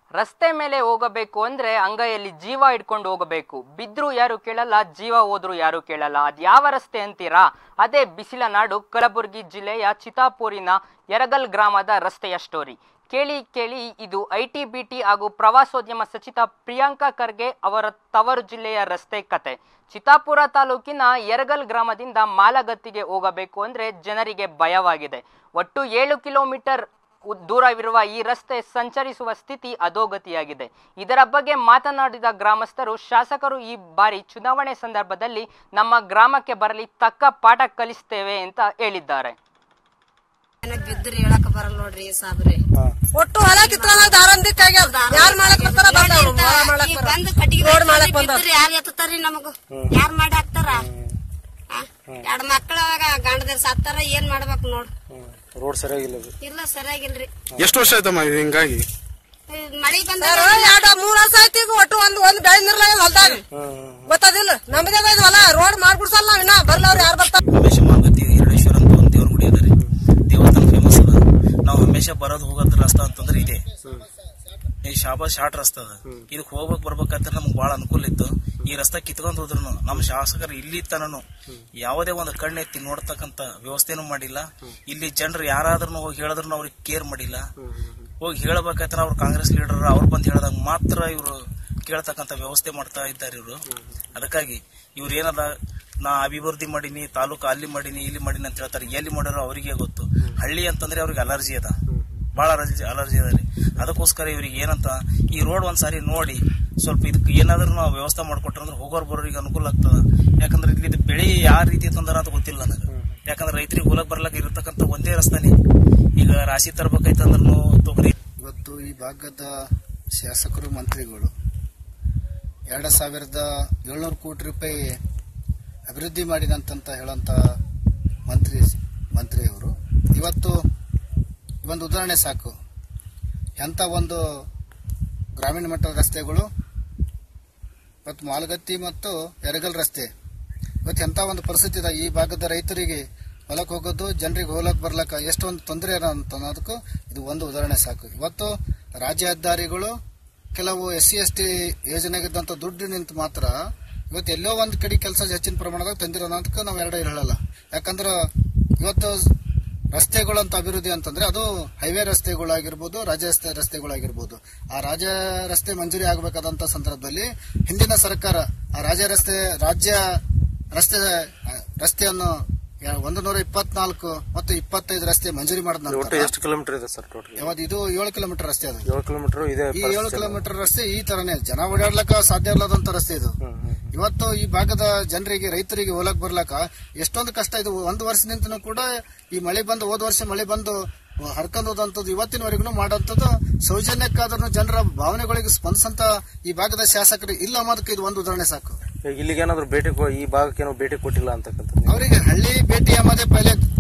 ರಸ್ತೆ ಮೇಲೆ ಹೋಗಬೇಕು ಅಂದ್ರೆ ಅಂಗೈಯಲ್ಲಿ ಜೀವ ಇಟ್ಕೊಂಡು ಹೋಗಬೇಕು ಬಿದ್ರು ಯಾರು ಕೇಳಲ್ಲ ಜೀವ ಹೋದ್ರು ಯಾರು ಕೇಳಲ್ಲ ಅದ್ ಯಾವ ರಸ್ತೆ ಅಂತೀರಾ ಅದೇ ಬಿಸಿಲ ನಾಡು ಕಲಬುರಗಿ ಜಿಲ್ಲೆಯ ಚಿತಾಪೂರಿನ ಯರಗಲ್ ಗ್ರಾಮದ ರಸ್ತೆಯ ಸ್ಟೋರಿ ಕೇಳಿ ಕೇಳಿ ಇದು ಐ ಟಿ ಬಿ ಟಿ ಹಾಗೂ ಪ್ರವಾಸೋದ್ಯಮ ಸಚಿತ ಪ್ರಿಯಾಂಕಾ ಖರ್ಗೆ ಅವರ ತವರು ಜಿಲ್ಲೆಯ ರಸ್ತೆ ಕತೆ ಚಿತ್ತಾಪುರ ತಾಲೂಕಿನ ಯರಗಲ್ ಗ್ರಾಮದಿಂದ ಮಾಲಗತ್ತಿಗೆ ಹೋಗಬೇಕು ಅಂದ್ರೆ ಜನರಿಗೆ ಭಯವಾಗಿದೆ ಒಟ್ಟು ಏಳು ಕಿಲೋಮೀಟರ್ ಉ- ದೂರವಿರುವ ಈ ರಸ್ತೆ ಸಂಚರಿಸುವ ಸ್ಥಿತಿ ಅಧೋಗತಿಯಾಗಿದೆ ಇದರ ಬಗ್ಗೆ ಮಾತನಾಡಿದ ಗ್ರಾಮಸ್ಥರು ಶಾಸಕರು ಈ ಬಾರಿ ಚುನಾವಣೆ ಸಂದರ್ಭದಲ್ಲಿ ನಮ್ಮ ಗ್ರಾಮಕ್ಕೆ ಬರಲಿ ತಕ್ಕ ಪಾಠ ಕಲಿಸ್ತೇವೆ ಅಂತ ಹೇಳಿದ್ದಾರೆ ನನಗ್ ಬಿದ್ರಿ ಹೇಳಕ್ ಬರಲ್ಲ ನೋಡ್ರಿ ಸಾಬ್ರಿ ಒಟ್ಟು ಹೊಲ ಕಿತ್ಕೊಂಡ್ ದಾರಂದಿಕ್ ಆಗ್ಯಾವ ಯಾರ್ ಮಾಡಕ್ ಬರ್ತಾರ ಬಂದವ್ರು ಹೊಲ ಮಾಡಕ್ ಈಗ ಬರ ಬಂದು ಕಟ್ಟಿಗೆ ರೋಡ್ ಮಾಡಕ್ ಬಿದ್ರಿ ಬಂದವ್ರು ಯಾರ್ ಎತ್ತಾರಿ ನಮಗ ಯಾರ್ ಮಾಡಿ ಹಾಕ್ತಾರ ಎರಡ್ ಮಕ್ಳ ಗಂಡದ್ರ ಸತ್ತಾರ ಏನ್ ಮಾಡ್ಬೇಕು ನೋಡ್ ರೋಡ್ ಸರಿಯಾಗಿಲ್ಲ ಅದು ಇಲ್ಲ ಸರಿಯಾಗಿಲ್ರಿ ಎಷ್ಟು ವರ್ಷ ಆಯ್ತಮ್ಮ ಇದು ಹಿಂಗಾಗಿ ಈ ಮಳಿ ಬಂದ ಎರಡ್ ಮೂರ್ ವರ್ಷ ಆಯ್ತು ಈಗ ಒಟ್ಟು ಒಂದ್ ಒಂದ್ ಬೆಳೆ ನಿರ್ಲ ಹೊಲ್ದಾಗ ಗೊತ್ತದಿಲ್ಲ ನಮ್ದೇ ಇದು ಹೊಲ ರೋಡ್ ಮಾಡ್ಬಿಡ್ಸಲ್ಲ ನಾವ್ ಇನ್ನ ಬರ್ಲವ್ರು ಯಾರು ಬರ್ತಾರ ಹಮೇಶ ಮಾರ್ಗತಿ ಹಿರಡೇಶ್ವರ ಅಂತ ಒಂದು ದೇವ್ರ ಗುಡಿ ಅದ ರೀ ದೇವಸ್ಥಾನ ಫೇಮಸ್ ಅದ ನಾವು ಹಮೇಶ ಬರೋದು ಹೋಗೋದ್ ರಸ್ತಾ ಅಂತಂದ್ರೆ ಇದೆ ಈ ಶಾಬಾದ್ ಶಾರ್ಟ್ ರಸ್ತೆ ಅದ ಇದಕ್ ಹೋಗ್ಬೇಕು ಬರ್ಬೇಕಂತ ನಮ್ಗೆ ಬಹಳ ಅನುಕೂಲ ಇತ್ತು ಈ ರಸ್ತೆ ಕಿತ್ಕೊಂಡ್ ಹೋದ್ರು ನಮ್ಮ ಶಾಸಕರು ಇಲ್ಲಿ ತನನು ಯಾವುದೇ ಒಂದು ಕಣ್ಣೆತ್ತಿ ನೋಡ್ತಕ್ಕಂತ ವ್ಯವಸ್ಥೆನೂ ಮಾಡಿಲ್ಲ ಇಲ್ಲಿ ಜನರು ಯಾರಾದ್ರೂ ಹೋಗಿ ಹೇಳಿದ್ರು ಅವ್ರಿಗೆ ಕೇರ್ ಮಾಡಿಲ್ಲ ಹೋಗಿ ಹೇಳ್ಬೇಕಂತ ಅವ್ರು ಕಾಂಗ್ರೆಸ್ ಲೀಡರ್ ಅವ್ರು ಬಂದು ಹೇಳಿದಾಗ ಮಾತ್ರ ಇವರು ಕೇಳ್ತಕ್ಕಂತ ವ್ಯವಸ್ಥೆ ಮಾಡ್ತಾ ಇದ್ದಾರೆ ಇವರು ಅದಕ್ಕಾಗಿ ಇವ್ರು ಏನದ ನಾ ಅಭಿವೃದ್ಧಿ ಮಾಡೀನಿ ತಾಲೂಕು ಅಲ್ಲಿ ಮಾಡೀನಿ ಇಲ್ಲಿ ಮಾಡೀನಿ ಅಂತ ಹೇಳ್ತಾರೆ ಎಲ್ಲಿ ಮಾಡ್ಯಾರೋ ಅವರಿಗೆ ಗೊತ್ತು ಹಳ್ಳಿ ಅಂತಂದ್ರೆ ಅವ್ರಿಗೆ ಅಲರ್ಜಿ ಅದ ಬಹಳ ಅಲರ್ಜಿ ಅಲರ್ಜಿ ಅದ ರೀ ಅದಕ್ಕೋಸ್ಕರ ಇವ್ರಿಗೆ ಏನಂತ ಈ ರೋಡ್ ಒಂದ್ಸಾರಿ ನೋಡಿ ಸ್ವಲ್ಪ ಇದಕ್ಕೆ ಏನಾದ್ರೂ ನಾವು ವ್ಯವಸ್ಥೆ ಮಾಡ್ಕೊಟ್ರೆ ಅಂದ್ರೆ ಹೋಗೋರ್ ಬರೋರಿಗೆ ಅನುಕೂಲ ಆಗ್ತದ ಯಾಕಂದ್ರೆ ಇಲ್ಲಿ ಇದು ಬೆಳೆ ಯಾವ ರೀತಿ ತಂದಾರ ಅಂತ ಗೊತ್ತಿಲ್ಲ ನನಗೆ ಯಾಕಂದ್ರೆ ರೈತರಿಗೆ ಹೊಲಕ್ ಬರ್ಲಕ್ ಇರತಕ್ಕಂತ ಒಂದೇ ರಸ್ತಾನೆ ಈಗ ರಾಶಿ ತರಬೇಕೈತಂದ್ರೂ ತೊಗರಿ ಇವತ್ತು ಈ ಭಾಗದ ಶಾಸಕರು ಮಂತ್ರಿಗಳು ಎರಡು ಸಾವಿರದ ಏಳ್ನೂರು ಕೋಟಿ ರೂಪಾಯಿ ಅಭಿವೃದ್ಧಿ ಮಾಡಿದಂತ ಹೇಳಂತ ಮಂತ್ರಿ ಮಂತ್ರಿಯವರು ಇವತ್ತು ಒಂದು ಉದಾಹರಣೆ ಸಾಕು ಎಂಥ ಒಂದು ಗ್ರಾಮೀಣ ಮಟ್ಟದ ರಸ್ತೆಗಳು ಇವತ್ತು ಮಾಲಗತ್ತಿ ಮತ್ತು ಎರಗಲ್ ರಸ್ತೆ ಇವತ್ತು ಎಂಥ ಒಂದು ಪರಿಸ್ಥಿತಿ ಇದೆ ಈ ಭಾಗದ ರೈತರಿಗೆ ಹೊಲಕ್ಕೆ ಹೋಗೋದು ಜನರಿಗೆ ಹೋಲಕ್ ಬರ್ಲಕ್ಕ ಎಷ್ಟೊಂದು ತೊಂದರೆ ಅಂತ ಅನ್ನೋದಕ್ಕೂ ಇದು ಒಂದು ಉದಾಹರಣೆ ಸಾಕು ಇವತ್ತು ರಾಜ್ಯ ಹೆದ್ದಾರಿಗಳು ಕೆಲವು ಎಸ್ ಸಿ ಎಸ್ ಟಿ ಯೋಜನೆಗಿದ್ದಂಥ ದುಡ್ಡು ನಿಂತು ಮಾತ್ರ ಇವತ್ತು ಎಲ್ಲೋ ಒಂದು ಕಡೆ ಕೆಲಸ ಹೆಚ್ಚಿನ ಪ್ರಮಾಣದಾಗ ತಂದಿರೋ ಅನ್ನೋದಕ್ಕೆ ನಾವು ಎರಡು ಹೇಳಲ್ಲ ಯಾಕಂದ್ರೆ ಇವತ್ತು ರಸ್ತೆಗಳು ಅಂತ ಅಭಿವೃದ್ಧಿ ಅಂತಂದ್ರೆ ಅದು ಹೈವೇ ರಸ್ತೆಗಳಾಗಿರ್ಬೋದು ರಾಜ್ಯ ರಸ್ತೆ ರಸ್ತೆಗಳಾಗಿರ್ಬೋದು ಆ ರಾಜ್ಯ ರಸ್ತೆ ಮಂಜೂರಿ ಆಗಬೇಕಾದಂತ ಸಂದರ್ಭದಲ್ಲಿ ಹಿಂದಿನ ಸರ್ಕಾರ ಆ ರಾಜ್ಯ ರಸ್ತೆ ರಾಜ್ಯ ರಸ್ತೆ ರಸ್ತೆಯನ್ನು ಯಾ- ಒಂದು ನೂರ ಇಪ್ಪತ್ನಾಲ್ಕು ಮತ್ತು ಇಪ್ಪತ್ತೈದು ರಸ್ತೆ ಮಂಜೂರಿ ಮಾಡಿದ ಒಟ್ಟು ನಂತರ ಎಷ್ಟು ಕಿಲೋಮೀಟರ್ ಇದೆ ಸರ್ ಟೋಟಲ್ ಯಾವ್ದು ಇದು ಏಳು ಕಿಲೋಮೀಟರ್ ರಸ್ತೆ ಅದು ಏಳು ಕಿಲೋಮೀಟರ್ ಇದೆ ಈ ಏಳು ಕಿಲೋಮೀಟರ್ ರಸ್ತೆ ಈ ತರನೇ ಜನ ಓಡಾಡ್ಲಕ್ಕ ಸಾಧ್ಯ ಇಲ್ಲದಂತ ರಸ್ತೆ ಇದು ಇವತ್ತು ಈ ಭಾಗದ ಜನರಿಗೆ ರೈತರಿಗೆ ಹೋಲಕ್ ಬರ್ಲಕ್ಕ ಎಷ್ಟೊಂದು ಕಷ್ಟ ಇದು ಒಂದು ವರ್ಷದಿಂದನೂ ಕೂಡ ಈ ಮಳೆ ಬಂದು ಹೋದ ವರ್ಷ ಮಳೆ ಬಂದು ಹರ್ಕೊಂಡ್ ಹೋದಂಥದ್ದು ಇವತ್ತಿನವರೆಗೂ ಮಾಡೋಂಥದ್ದು ಸೌಜನ್ಯಕ್ಕಾದ್ರೂ ಜನರ ಭಾವನೆಗಳಿಗೆ ಸ್ಪಂದಿಸಂತ ಈ ಭಾಗದ ಶಾಸಕರು ಇಲ್ಲ ಅನ್ನೋದಕ್ಕೆ ಇದು ಒಂದು ಉದಾಹರಣೆ ಸಾಕು ಇಲ್ಲಿಗೆ ಏನಾದ್ರು ಭೇಟಿ ಕೊ- ಈ ಭಾಗಕ್ಕೆ ಏನೋ ಭೇಟಿ ಕೊಟ್ಟಿಲ್ಲ ಅಂತಕ್ಕಂಥದ್ದು ಅವರಿಗೆ ಹಳ್ಳಿ ಭೇಟಿ ಎಂಬುದೇ ಪೈಲೆ